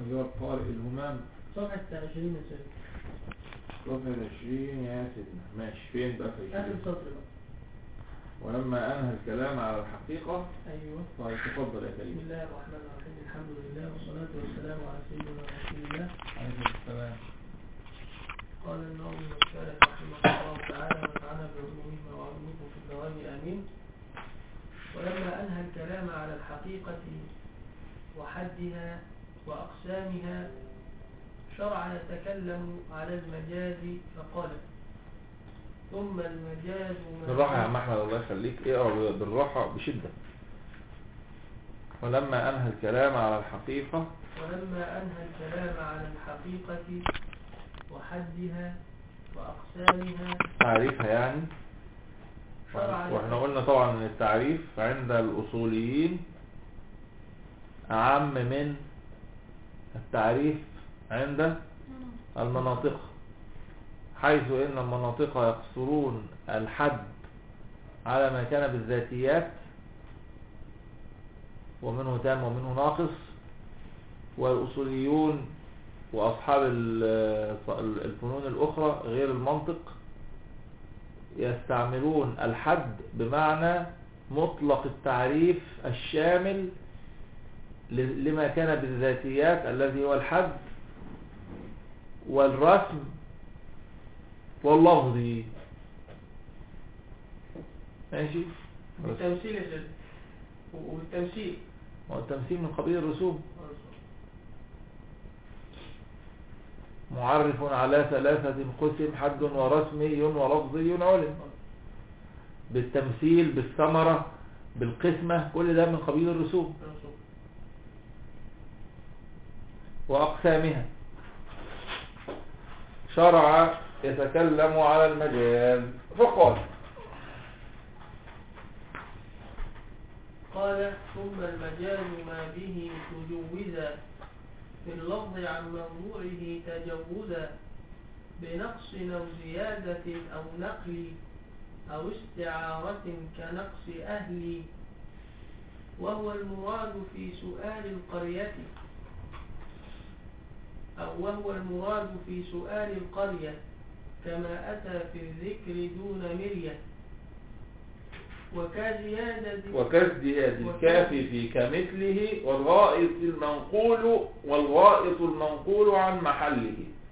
جواب قارئ الهمام صفحة 20 يا سيدي صفحة 20 يا سيدنا ماشي فين بقى في آخر 20 سطر بقى ولما أنهى الكلام على الحقيقة أيوه طيب تفضل يا بسم كريم الله الرحمن الرحيم الحمد لله والصلاة والسلام على سيدنا رسول الله عليكم السلام قال النووي والشارع رحمه الله تعالى ونفعنا بعلومه وعلومه في الدوام آمين ولما أنهى الكلام على الحقيقة وحدها وأقسامها شرع يتكلم على المجاز فقال ثم المجاز ما بالراحة يا عم أحمد الله يخليك اقرا بالراحة بشدة ولما أنهى الكلام على الحقيقة ولما أنهى الكلام على الحقيقة وحدها وأقسامها تعريفها يعني شرع واحنا قلنا طبعا ان التعريف عند الأصوليين أعم من التعريف عند المناطق حيث ان المناطق يقصرون الحد على ما كان بالذاتيات ومنه تام ومنه ناقص والأصوليون وأصحاب ال- الفنون الأخرى غير المنطق يستعملون الحد بمعنى مطلق التعريف الشامل ل- لما كان بالذاتيات الذي هو الحد والرسم واللفظي ماشي بالتمثيل يا سيدي والتمثيل والتمثيل من قبيل الرسوم معرف على ثلاثة قسم حد ورسمي ولفظي علم بالتمثيل بالثمرة بالقسمة كل ده من قبيل الرسوم وأقسامها شرع يتكلم على المجاز فقال قال ثم المجاز ما به تجوزا في اللفظ عن موضوعه تجوزا بنقص أو زيادة أو نقل أو استعارة كنقص أهل وهو المراد في سؤال القرية أو وهو المراد في سؤال القرية كما أتى في الذكر دون مرية وكزيادة وكازدياد الكاف في كمثله والغائط المنقول والغائط المنقول عن محله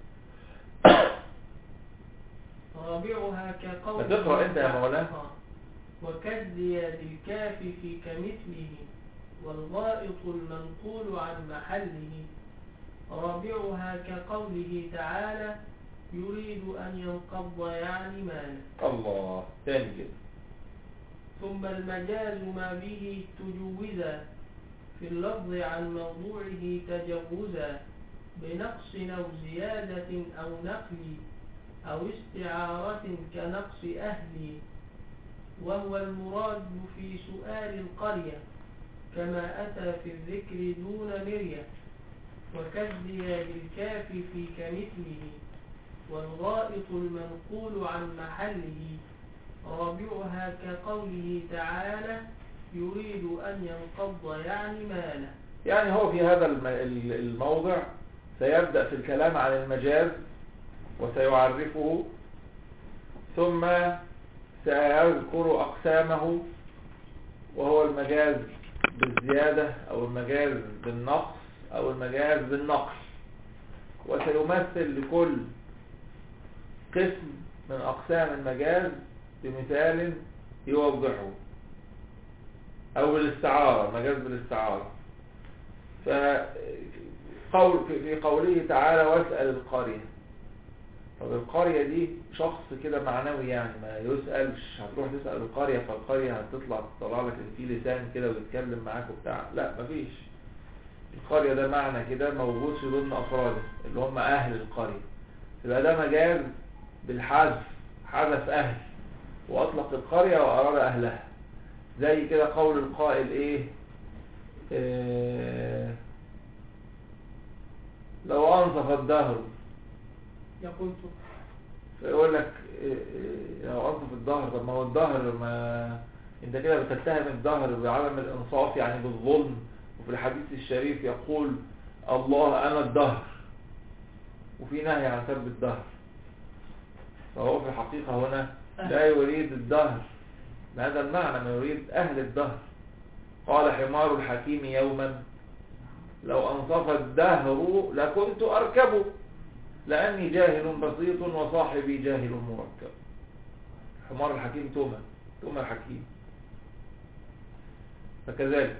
رابعها كقول ما تقرأ أنت يا مولانا. آه. وكالزياد الكاف في كمثله والغائط المنقول عن محله رابعها كقوله تعالى يريد أن ينقض يعني ماله الله تاني كده ثم المجاز ما به تجوزا في اللفظ عن موضوعه تجوزا بنقص أو زيادة أو نقل أو استعارة كنقص أهل وهو المراد في سؤال القرية كما أتى في الذكر دون مرية وكالزياد الكاف في كمثله والغائط المنقول عن محله رابعها كقوله تعالى يريد أن ينقض يعني ماله يعني هو في هذا الم- ال- الموضع سيبدأ في الكلام عن المجاز وسيعرفه ثم سيذكر أقسامه وهو المجاز بالزيادة أو المجاز بالنقص أو المجاز بالنقل وسيمثل لكل قسم من أقسام المجاز بمثال يوضحه أو بالاستعارة مجاز بالاستعارة فقول في في قوله تعالى واسأل القرية طب القرية دي شخص كده معنوي يعني ما يسألش هتروح تسأل القرية فالقرية هتطلع تطلع لك إن في لسان كده ويتكلم معاك وبتاع لا مفيش القرية ده معنى كده موجود في ضمن أفراده اللي هم أهل القرية يبقى ده مجاز بالحذف حذف أهل وأطلق القرية وأراد أهلها زي كده قول القائل إيه آه، لو أنصف الدهر يقول فيقول لك إيه إيه لو أنصف الظهر طب ما هو الظهر ما انت كده بتتهم الظهر بعدم الانصاف يعني بالظلم وفي الحديث الشريف يقول الله أنا الدهر وفي نهي عن سب الدهر فهو في الحقيقة هنا لا يريد الدهر بهذا المعنى ما يريد أهل الدهر قال حمار الحكيم يوما لو أنصف الدهر لكنت أركبه لأني جاهل بسيط وصاحبي جاهل مركب حمار الحكيم توما توما الحكيم فكذلك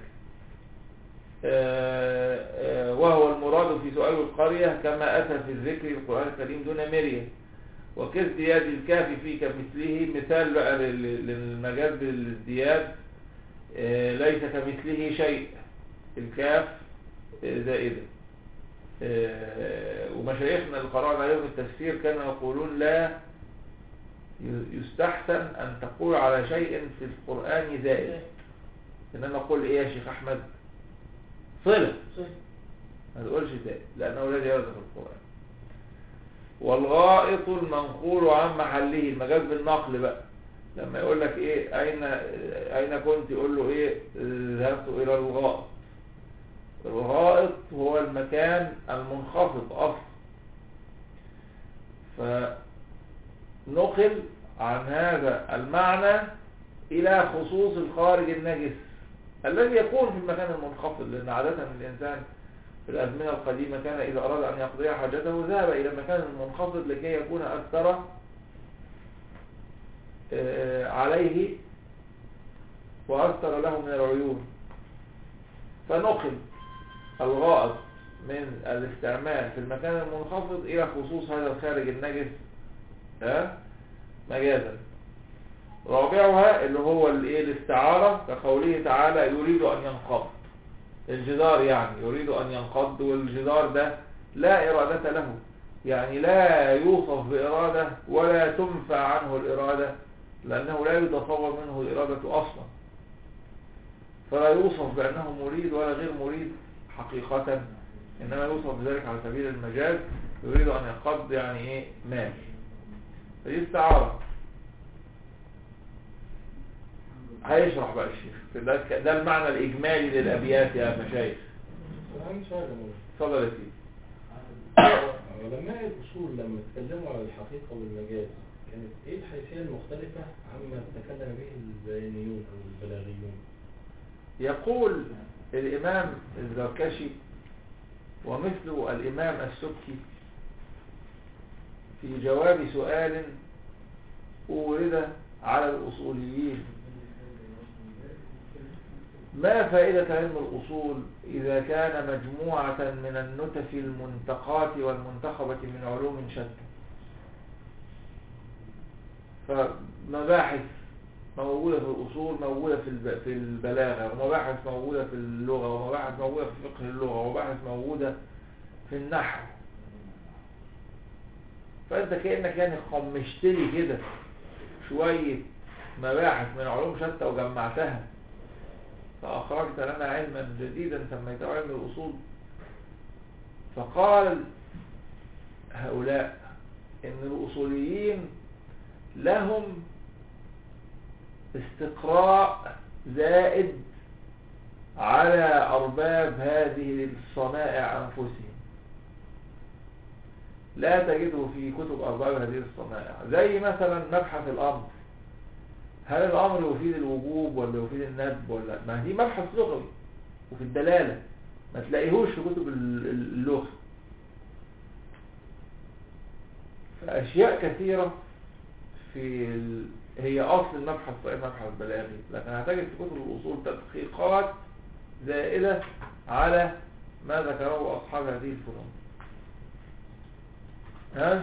آه، آه، وهو المراد في سؤال القرية كما أتى في الذكر القرآن الكريم دون مريم وكازدياد الكاف في كمثله مثال بقى لل- للمجاز بالازدياد آه، ليس كمثله شيء الكاف آه، زائدة آه، ومشايخنا اللي قرأنا عليهم التفسير كانوا يقولون لا ي- يستحسن أن تقول على شيء في القرآن زائد إنما قل إيه يا شيخ أحمد صلة صحيح. ما تقولش زائد لأنه لا جواز في القرآن والغائط المنقول عن محله المجاز بالنقل بقى لما يقول لك ايه اين اين كنت يقول له ايه ذهبت الى الغائط الغائط هو المكان المنخفض اصلا فنقل عن هذا المعنى الى خصوص الخارج النجس الذي يكون في المكان المنخفض لان عادة الانسان في الازمنة القديمة كان اذا اراد ان يقضي حاجته ذهب الى المكان المنخفض لكي يكون اكثر آه، عليه وأكثر له من العيون فنقل الغائط من الاستعمال في المكان المنخفض إلى خصوص هذا الخارج النجس ها؟ مجازا رابعها اللي هو الايه الاستعارة كقوله تعالى يريد أن ينقض الجدار يعني يريد أن ينقض والجدار ده لا إرادة له يعني لا يوصف بإرادة ولا تنفع عنه الإرادة لأنه لا يتصور منه الإرادة أصلا فلا يوصف بأنه مريد ولا غير مريد حقيقة إنما يوصف بذلك على سبيل المجاز يريد أن يقض يعني إيه مال فدي استعارة هيشرح بقى الشيخ ده, ده المعنى الإجمالي للأبيات يا مشايخ أنا عندي سؤال يا مولانا. اتفضل يا سيدي علماء الأصول لما اتكلموا على الحقيقة والمجاز كانت إيه الحيثية المختلفة عما تكلم به البيانيون أو البلاغيون؟ يقول الإمام الزركشي ومثله الإمام السبكي في جواب سؤال أورد على الأصوليين ما فائدة علم الأصول إذا كان مجموعة من النتف المنتقاة والمنتخبة من علوم شتى فمباحث موجودة في الأصول موجودة في الب- في البلاغة ومباحث موجودة في اللغة ومباحث موجودة في فقه اللغة ومباحث موجودة في النحو فأنت كأنك يعني خمشت لي كده شوية مباحث من علوم شتى وجمعتها فأخرجت لنا علما جديدا سميته علم الأصول فقال هؤلاء إن الأصوليين لهم استقراء زائد على أرباب هذه الصنائع أنفسهم لا تجده في كتب أرباب هذه الصنائع زي مثلا مبحث الأمر هل الأمر يفيد الوجوب ولا يفيد الندب ولا ما دي مبحث لغوي وفي الدلالة ما تلاقيهوش في كتب ال- ال- اللغة فأشياء كثيرة في ال... هي أصل المبحث صحيح مبحث بلاغي لكن هتجد في كتب الأصول تدقيقات زائدة على ما ذكره أصحاب هذه الفنون ها؟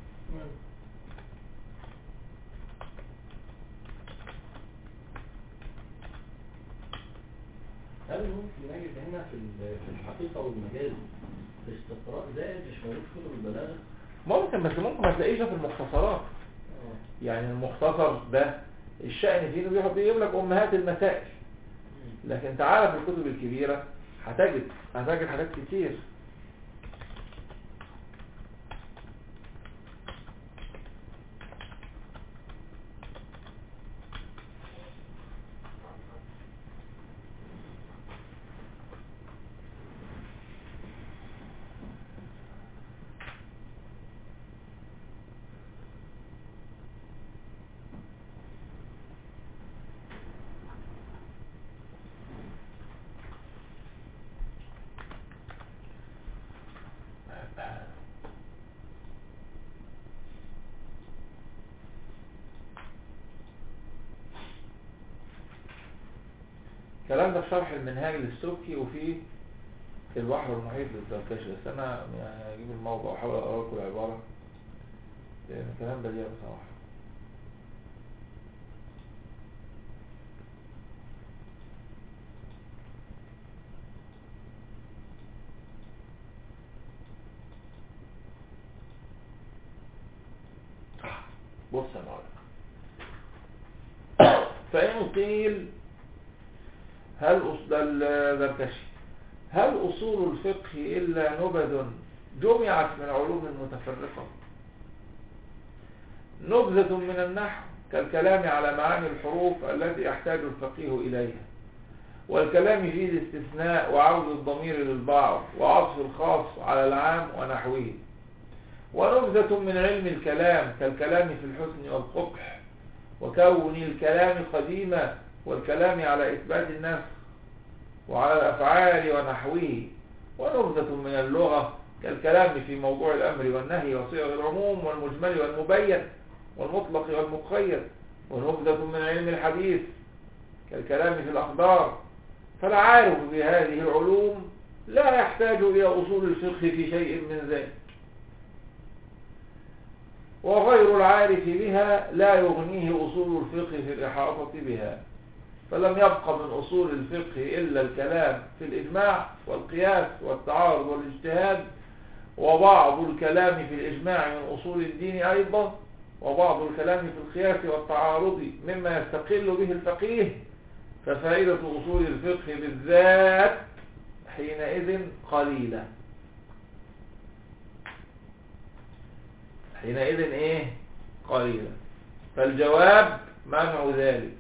هل ممكن نجد هنا في ال- في الحقيقة والمجاز استقراء زائد مش موجود في كتب البلاغة؟ ممكن بس ممكن ما تلاقيش ده في المختصرات آه. يعني المختصر ده الشأن فيه انه بيحب يجيب لك أمهات المسائل لكن تعالى في الكتب الكبيرة هتجد هتجد حاجات كتير الكلام ده في شرح المنهاج للسبكي وفي البحر المحيط للزركشي بس انا يعني هجيب الموضوع واحاول اقرا لكم العباره لان الكلام بديع بصراحه بص يا معلم فإن قيل هل أصل الزركشي هل أصول الفقه إلا نبذ جمعت من علوم متفرقة نبذة من النحو كالكلام على معاني الحروف التي يحتاج الفقيه إليها والكلام في الاستثناء وعود الضمير للبعض وعطف الخاص على العام ونحوه ونبذة من علم الكلام كالكلام في الحسن والقبح وكون الكلام قديما والكلام على إثبات النفس وعلى الأفعال ونحوه ونبذة من اللغة كالكلام في موضوع الأمر والنهي وصيغ العموم والمجمل والمبين والمطلق والمقيد ونبذة من علم الحديث كالكلام في الأخبار فالعارف بهذه العلوم لا يحتاج إلى أصول الفقه في شيء من ذلك وغير العارف بها لا يغنيه أصول الفقه في الإحاطة بها فلم يبق من أصول الفقه إلا الكلام في الإجماع والقياس والتعارض والاجتهاد وبعض الكلام في الإجماع من أصول الدين أيضا وبعض الكلام في القياس والتعارض مما يستقل به الفقيه ففائدة أصول الفقه بالذات حينئذ قليلة حينئذ ايه قليلا فالجواب منع ذلك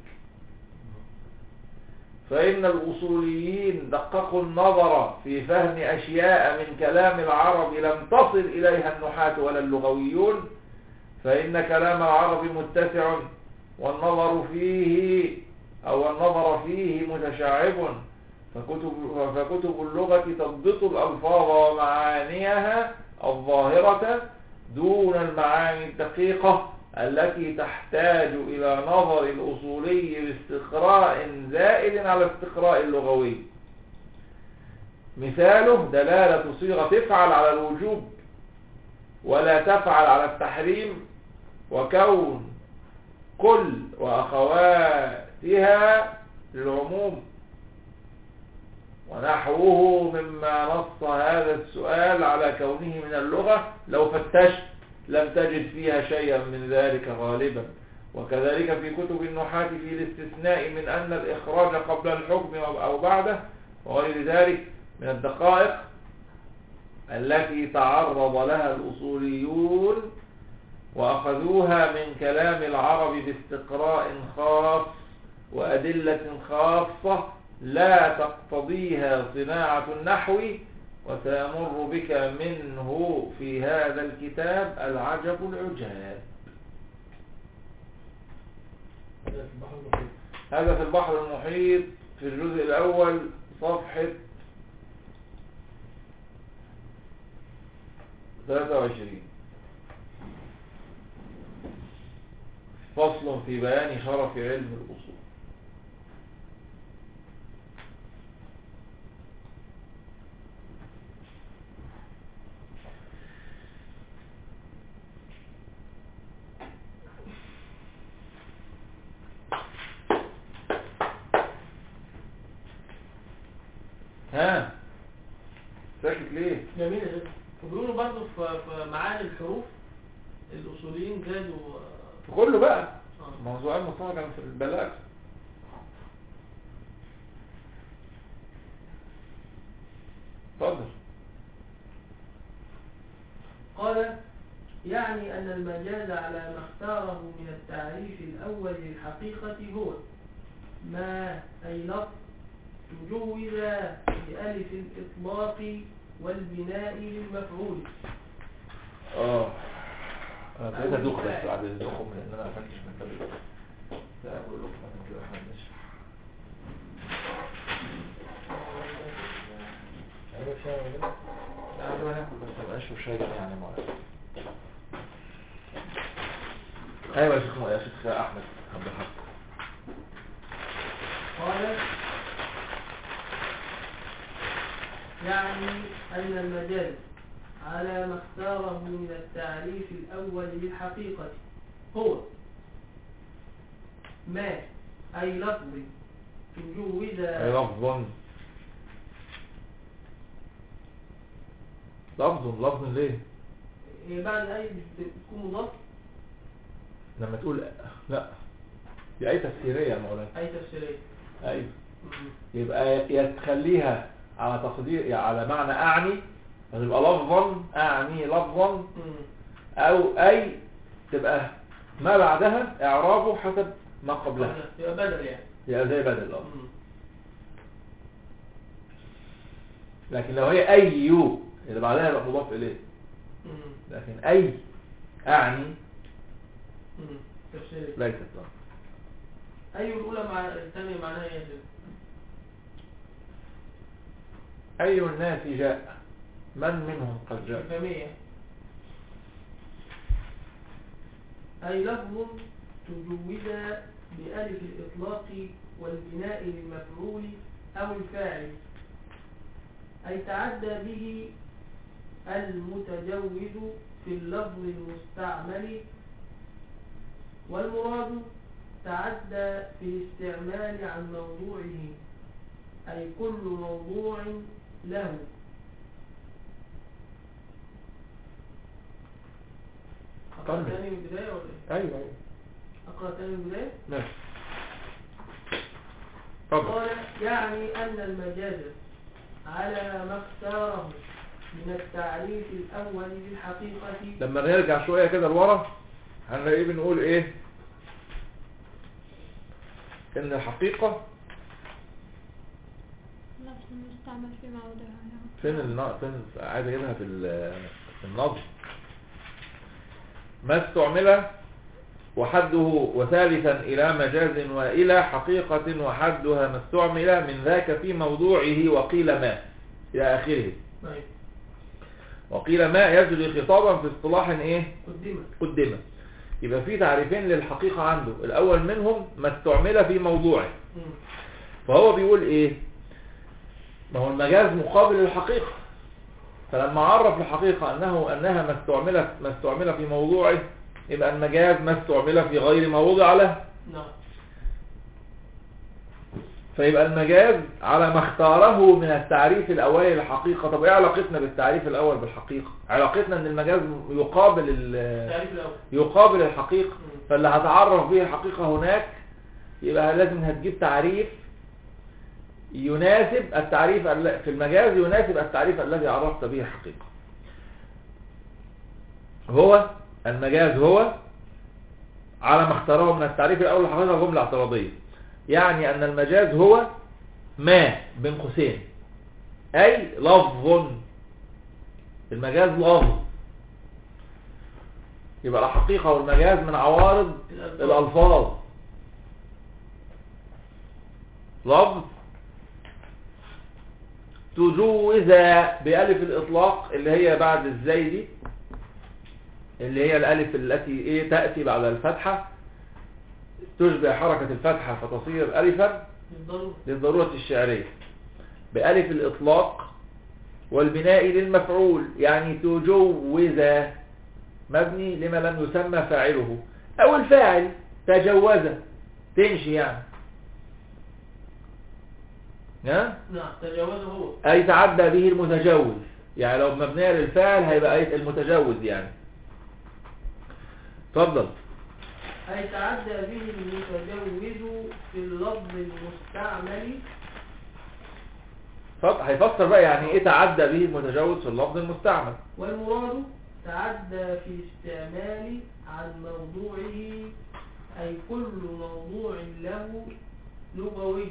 فإن الأصوليين دققوا النظر في فهم أشياء من كلام العرب لم تصل إليها النحاة ولا اللغويون فإن كلام العرب متسع والنظر فيه أو النظر فيه متشعب فكتب, فكتب اللغة تضبط الألفاظ ومعانيها الظاهرة دون المعاني الدقيقة التي تحتاج إلى نظر الأصولي باستقراء زائد على استقراء اللغوي مثاله دلالة صيغة تفعل على الوجوب ولا تفعل على التحريم وكون كل وأخواتها للعموم ونحوه مما نص هذا السؤال على كونه من اللغة لو فتشت لم تجد فيها شيئا من ذلك غالبا وكذلك في كتب النحاة في الاستثناء من أن الإخراج قبل الحكم أو بعده وغير ذلك من الدقائق التي تعرض لها الأصوليون وأخذوها من كلام العرب باستقراء خاص وأدلة خاصة لا تقتضيها صناعة النحو وسيمر بك منه في هذا الكتاب العجب العجاب هذا في البحر المحيط هذا في البحر المحيط في الجزء الأول صفحة 23 فصل في بيان شرف علم الأصول ها ساكت ليه جميل جدا وبيقولوا برضه في في معاني الحروف الأصوليين زادوا في كله بقى آه. موضوع المصطلح كان في البلاغ اتفضل قال يعني أن المجاز على ما اختاره من التعريف الأول للحقيقة هو ما أي لفظ تجوز بألف الإطلاق والبناء للمفعول اه انا ابتديت ادوخ بس بعد اذنكم لان انا افكش من كده لا اقول لكم انا كده احنا بنشرح عارف شاي ولا لا؟ لا قبل ما ناكل بس ابقى اشرب شاي يعني ما ايوه يا شيخ يا شيخ احمد عبد الحق قال يعني أن المجاز على ما اختاره من التعريف الأول للحقيقة هو ما أي لفظ تجوز أي لفظ لفظ لفظ ليه هي بعد أي بتكون مضاف لما تقول لا دي أي تفسيرية يا مولانا أي تفسيرية أيوة مم. يبقى يا تخليها على تقدير يعني على معنى أعني فتبقى لفظا أعني لفظا مم. أو أي تبقى ما بعدها إعرابه حسب ما قبلها يبقى بدل يعني يبقى زي بدل اه مم. لكن لو هي أي يو اللي بعدها يبقى مضاف إليه مم. لكن أي أعني مم. تفسيرية ليست اه أي الأولى مع الثانية معناها إيه يا سيدي؟ أي الناس جاء من منهم قد جاء استفهامية أي لفظ تجوز بألف الإطلاق والبناء للمفعول أو الفاعل أي تعدى به المتجوز في اللفظ المستعمل والمراد تعدى في الاستعمال عن موضوعه أي كل موضوع له أقرأ كمل. تاني من البداية ولا إيه؟ أيوة أيوة أقرأ تاني من البداية؟ ماشي اتفضل قال يعني أن المجاز على ما اختاره من التعريف الأول للحقيقة لما نرجع شوية كده لورا هنلاقيه بنقول ايه ان الحقيقة لفظ مستعمل في موضعها فين النا... فين عايز اجيبها في ال- في النظم ما استعمل وحده وثالثا إلى مجاز وإلى حقيقة وحدها ما استعمل من ذاك في موضوعه وقيل ما إلى آخره طيب وقيل ما يجري خطابا في اصطلاح إيه قدمت قدمه يبقى في تعريفين للحقيقة عنده الأول منهم ما استعمل في موضوعه مم. فهو بيقول ايه ما هو المجاز مقابل للحقيقة فلما عرف الحقيقة انه انها ما استعملت ما استعمل في موضوعه يبقى المجاز ما استعمل في غير ما وضع له نعم فيبقى المجاز على ما اختاره من التعريف الاولي للحقيقة طب ايه علاقتنا بالتعريف الاول بالحقيقة علاقتنا ان المجاز يقابل ال- التعريف الأول يقابل الحقيقة مم. فاللي هتعرف به الحقيقة هناك يبقى لازم هتجيب تعريف يناسب التعريف الل- في المجاز يناسب التعريف الذي عرفت به الحقيقة هو المجاز هو على ما اختاره من التعريف الأول الحقيقة جملة اعتراضية يعني أن المجاز هو ما بين قوسين أي لفظ المجاز لفظ يبقى الحقيقة والمجاز من عوارض الألفاظ. الألفاظ لفظ تجوز بألف الإطلاق اللي هي بعد الزي دي اللي هي الألف التي إيه تأتي بعد الفتحة تشبه حركة الفتحة فتصير ألفا بالضرورة للضرورة الشعرية بألف الإطلاق والبناء للمفعول يعني تجوز مبني لما لم يسمى فاعله أو الفاعل تجوز تمشي يعني ها؟ نعم تجاوزه هو أي تعدى به المتجوز يعني لو مبنية للفاعل هيبقى أي المتجوز يعني اتفضل أي تعدى به المتجوز في اللفظ المستعمل اتفضل. هيفسر بقى يعني ايه تعدى به المتجوز في اللفظ المستعمل والمراد تعدى في الاستعمال عن موضوعه أي كل موضوع له لغوي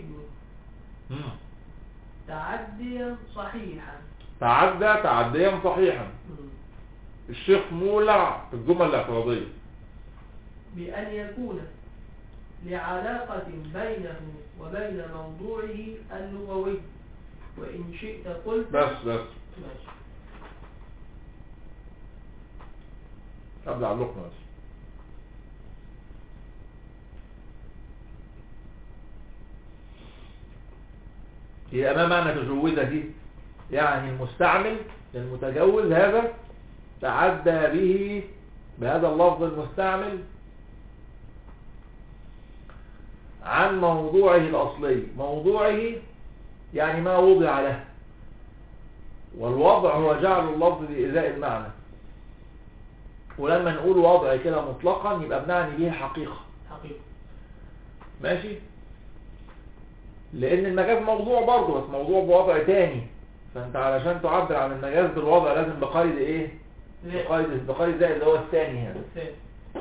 تعديا صحيحا تعدى تعديا صحيحا مم. الشيخ مولع في الجمل الاعتراضية بأن يكون لعلاقة بينه وبين موضوعه اللغوي وإن شئت قلت بس بس ماشي قبل علقنا بس يبقى ما معنى تجوزة دي يعني المستعمل المتجوز هذا تعدى به بهذا اللفظ المستعمل عن موضوعه الأصلي موضوعه يعني ما وضع له والوضع هو جعل اللفظ بإزاء المعنى ولما نقول وضع كده مطلقا يبقى بنعني به حقيقة حقيقة ماشي لان المجاز موضوع برضه بس موضوع بوضع تاني فانت علشان تعبر عن المجاز بالوضع لازم بقيد ايه لا بقيد بقيد زي اللي هو الثاني هنا الثاني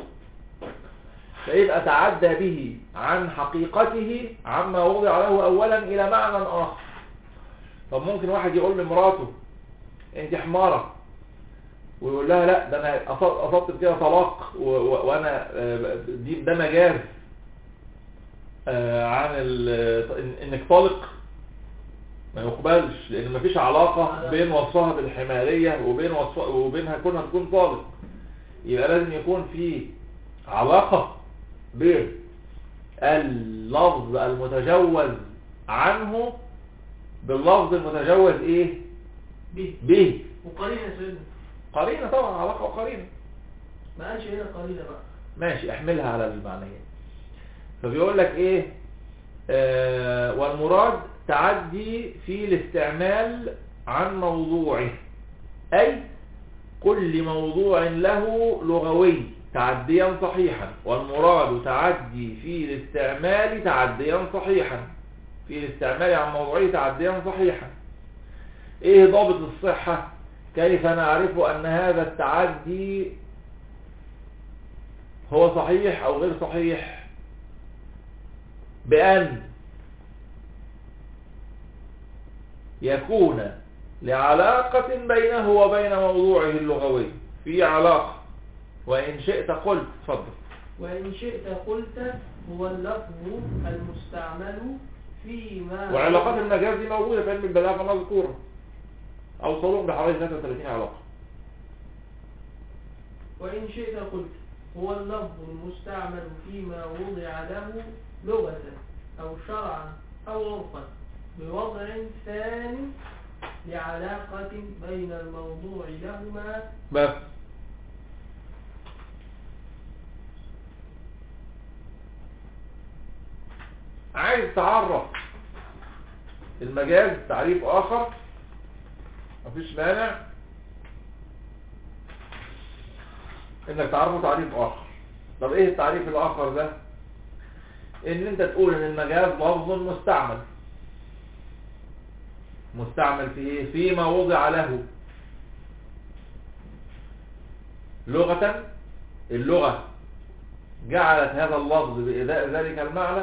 فيبقى تعدى به عن حقيقته عما وضع له اولا الى معنى اخر طب ممكن واحد يقول لمراته انت حمارة ويقول لها لا ده انا أص- اصبت كده طلاق و- و- وانا آه، دي ده مجاز آه، عن ال- إن- انك طالق ما يقبلش لان مفيش علاقة بين وصفها بالحمارية وبين وصف وبينها كونها تكون طالق يبقى لازم يكون في علاقة بين اللفظ المتجوز عنه باللفظ المتجوز ايه به به وقرينة يا سيدنا قرينة طبعا علاقة وقرينة ما قالش هنا قرينة بقى ماشي احملها على المعنيين فبيقول لك ايه آه والمراد تعدي في الاستعمال عن موضوعه اي كل موضوع له لغوي تعديا صحيحا والمراد تعدي في الاستعمال تعديا صحيحا في الاستعمال عن موضوعه تعديا صحيحا ايه ضابط الصحة كيف نعرف ان هذا التعدي هو صحيح او غير صحيح بان يكون لعلاقة بينه وبين موضوعه اللغوي في علاقة وإن شئت قلت تفضل وإن شئت قلت هو اللفظ المستعمل فيما وعلاقات المجاز دي موجودة في علم البلاغة مذكورة أوصلهم بحوالي 33 علاقة وإن شئت قلت هو اللفظ المستعمل فيما وضع له لغة أو شرعا أو عرفا بوضع ثاني لعلاقة بين الموضوع لهما بس عايز تعرف المجاز تعريف آخر مفيش مانع انك تعرفه تعريف آخر طب ايه التعريف الآخر ده ان انت تقول ان المجاز لفظ مستعمل مستعمل في ايه فيما وضع له لغة اللغة جعلت هذا اللفظ بإذاء ذلك المعنى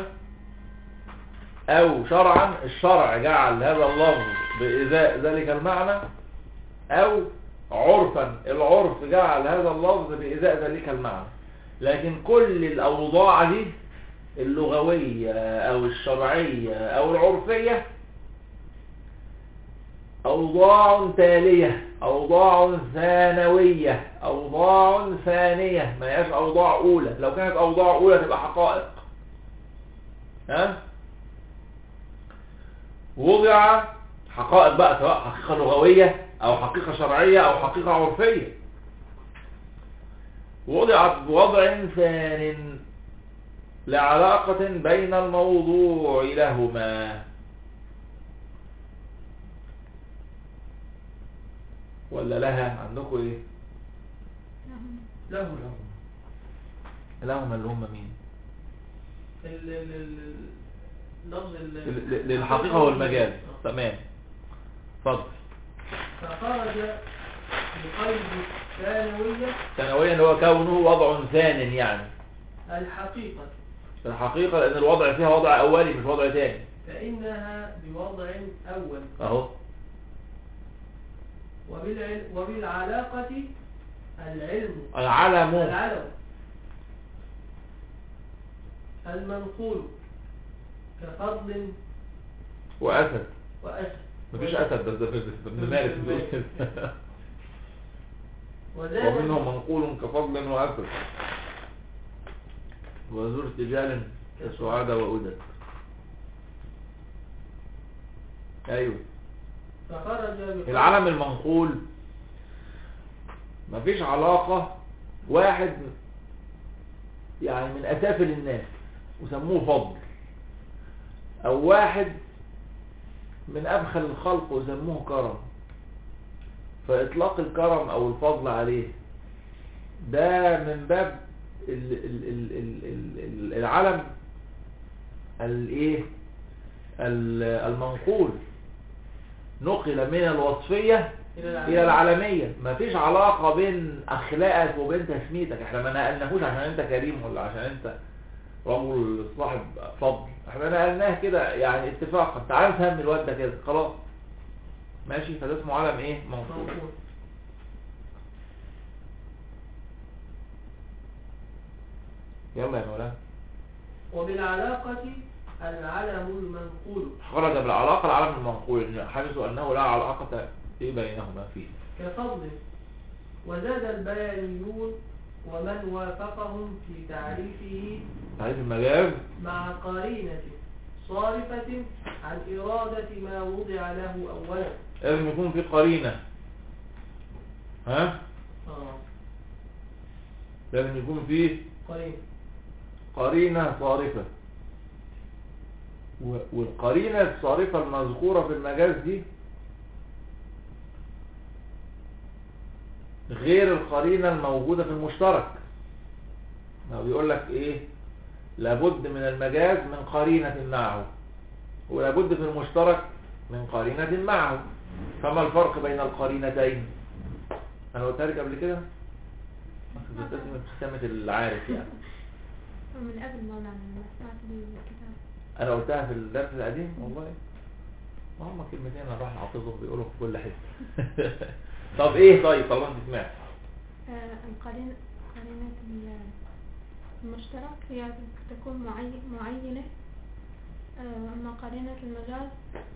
أو شرعا الشرع جعل هذا اللفظ بإذاء ذلك المعنى أو عرفا العرف جعل هذا اللفظ بإذاء ذلك المعنى لكن كل الأوضاع دي اللغوية أو الشرعية أو العرفية أوضاع تالية أوضاع ثانوية أوضاع ثانية ما هياش أوضاع أولى لو كانت أوضاع أولى تبقى حقائق ها وضع حقائق بقى سواء حقيقة لغوية أو حقيقة شرعية أو حقيقة عرفية وضعت بوضع ثان لعلاقة بين الموضوع لهما ولا لها عندكم ايه لهم له له لهما اللي هم مين ال- ال- ال- اللفظ ال- ل- ل- للحقيقة والمجاز تمام اتفضل فخرج بقيد الثانوية ثانويا اللي هو كونه وضع ثان يعني الحقيقة الحقيقة لان الوضع فيها وضع اولي مش وضع ثاني فإنها بوضع أول اهو وبالعل... وبالعلاقة العلم العلم العلم المنقول كفضل واسد وأسد مفيش اسد بس ده في في ابن مالك وزاد ومنهم منقول كفضل واسد وذو ارتجال كسعادة وأدد ايوه فخرج بقول- العلم المنقول مفيش علاقة واحد يعني من أسافل الناس وسموه فضل أو واحد من أبخل الخلق وسموه كرم فإطلاق الكرم أو الفضل عليه ده من باب ال- ال- ال- ال- ال- ال- العلم الايه ال- المنقول نقل من الوصفية إلى العالم. الى العالمية مفيش علاقة بين اخلاقك وبين تسميتك احنا ما نقلناهوش عشان انت كريم ولا عشان انت رجل صاحب فضل احنا نقلناه كده يعني اتفاقا تعال فهم الواد ده كده خلاص ماشي فده اسمه علم ايه منقول منقول. يلا يا مولانا وبالعلاقة العلم المنقول خرج بالعلاقة العلم المنقول حيث انه لا علاقة ايه بينهما فيه كفضل وزاد البيانيون ومن وافقهم في تعريفه تعريف المجاز مع قرينة صارفة عن إرادة ما وضع له أولا لازم يكون في قرينة ها آه. لازم يكون في قرينة قرينة صارفة و- والقرينة الصارفة المذكورة في المجاز دي غير القرينة الموجودة في المشترك ما هو بيقول لك ايه لابد من المجاز من قرينة معه ولابد في المشترك من قرينة معه فما الفرق بين القرينتين انا قلت لك قبل كده بتسمى ابتسامة العارف يعني من قبل مولانا لما سمعت الكتاب انا قلتها في الدرس القديم والله ما هم كلمتين انا راح حافظهم بيقولوا في كل حته طب ايه طيب طالما انت سمعت آه، القرينة قرينة ال- المشترك هي تكون معي- معينة آه، أما قرينة المجاز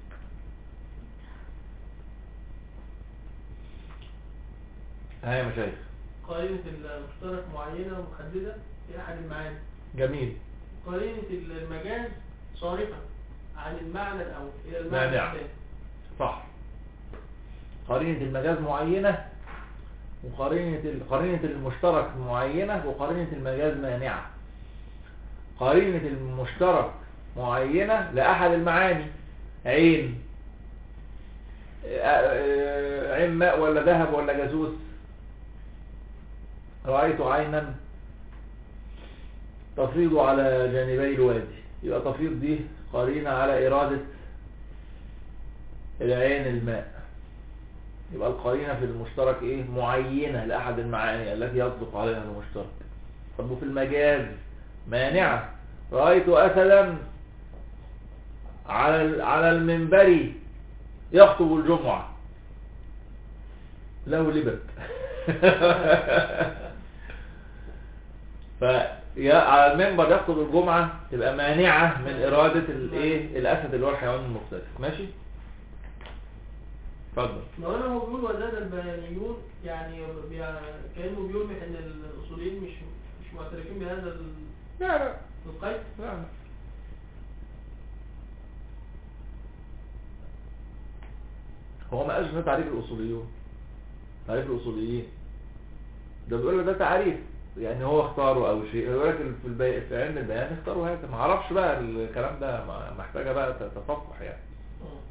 ها يا مشايخ قرينة المشترك معينة ومحددة في أحد المعاني جميل قرينة المجاز صارفة عن المعنى الأول إلى المعنى مانع. الثاني صح قرينة المجاز معينة وقرينة ال- قرينة المشترك معينة وقرينة المجاز مانعة قرينة المشترك معينة لأحد المعاني عين آه، آه، عين ماء ولا ذهب ولا جاسوس رأيت عينا تفيض على جانبي الوادي يبقى تفيض دي قرينة على إرادة العين الماء يبقى القرينة في المشترك ايه معينة لأحد المعاني التي يصدق عليها المشترك طب وفي المجاز مانعة رأيت أسدا على ال- على المنبر يخطب الجمعة له لبك فيا على المنبر يخطب الجمعة تبقى مانعة من إرادة الايه الأسد اللي هو الحيوان المفترس ماشي اتفضل مولانا هو بيقول وزاد البيانيون يعني بي- كأنه بيوضح إن الأصوليين مش مش معترفين بهذا ال- لا لا القيد لا هو ما قالش ده تعريف الاصوليون تعريف الاصوليين ده بيقول لك ده تعريف يعني هو اختاره او شيء يقول لك في البي... في علم البيان اختاروا هذا ما اعرفش بقى الكلام ده ما- محتاجه بقى تصفح يعني آه.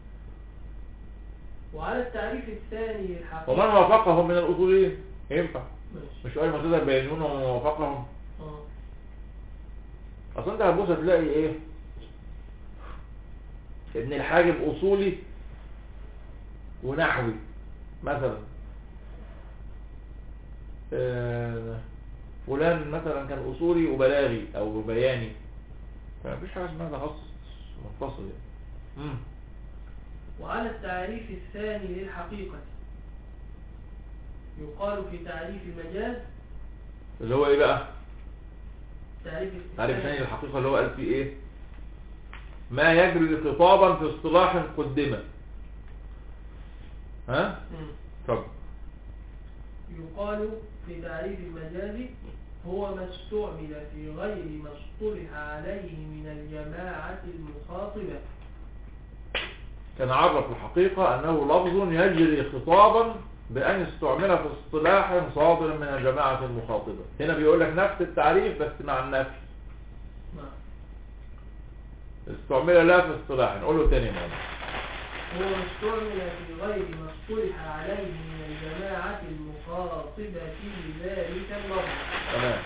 وعلى التعريف الثاني الحقيقي ومن وافقهم من الاصوليين ينفع ماشي مش قال مسدد البيانيون ومن وافقهم اه اصل انت هتبص هتلاقي ايه ابن الحاجب اصولي ونحوي مثلا آه، فلان مثلا كان اصولي وبلاغي او بياني فمفيش حاجه اسمها تخصص منفصل يعني مم. وعلى التعريف الثاني للحقيقة يقال في تعريف المجاز اللي هو ايه بقى تعريف تعريف ثاني للحقيقه اللي هو قال فيه ايه ما يجري خطابا في اصطلاح قدمه ها مم. اتفضل يقال في تعريف المجاز هو ما استعمل في غير ما اصطلح عليه من الجماعة المخاطبة كان عرف الحقيقة أنه لفظ يجري خطابا بأن استعمل في اصطلاح صادر من الجماعة المخاطبة هنا بيقول لك نفس التعريف بس مع النفي نعم استعمل لا في اصطلاح نقول له تاني مرة هو ما استعمل في غير ما اصطلح عليه من الجماعة المخاطبة بذلك اللفظ تمام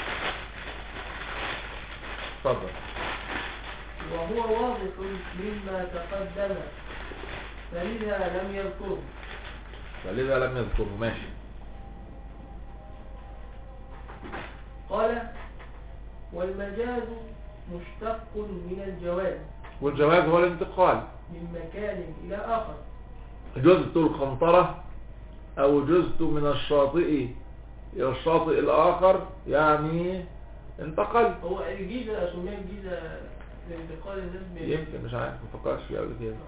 اتفضل وهو واضح مما تقدم فلذا لم يذكره فلذا لم يذكره ماشي قال والمجاز مشتق من الجواز والجواز هو الانتقال من مكان إلى آخر جزت القنطرة او جزت من الشاطئ الى الشاطئ الاخر يعني انتقل هو الجيزة سميت الجيزة لانتقال الناس بين يمكن مش عارف ما فكرش فيه قبل كده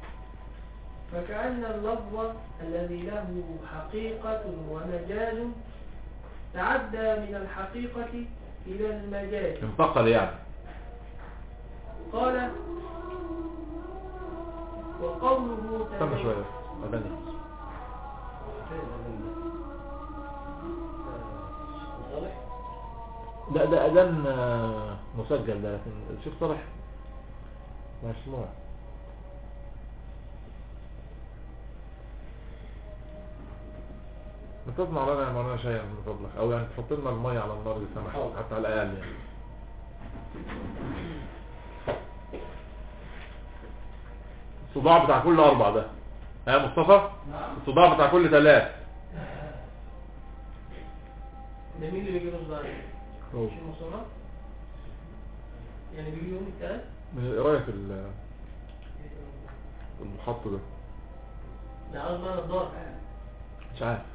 فكأن اللفظ الذي له حقيقة ومجاز تعدى من الحقيقة إلى المجاز انتقل يعني قال وقوله استنى تعالى شوية أغني فين الأذان ده؟ ده صالح لا ده أذان آه، مسجل ده لكن الشيخ صالح مسموع ما تصنع لنا يا مولانا شيئا من فضلك او يعني تحط لنا المية على النار دي سمح حاضر. حتى على الاقل يعني الصداع بتاع كل اربع ده ها يا مصطفى الصداع بتاع كل ثلاث ده مين اللي بيجي له صداع؟ هو. مش المصنع؟ يعني بيجي يوم الثلاث؟ من القراية في ال- المحط ده ده عاوز بقى نضاره مش عارف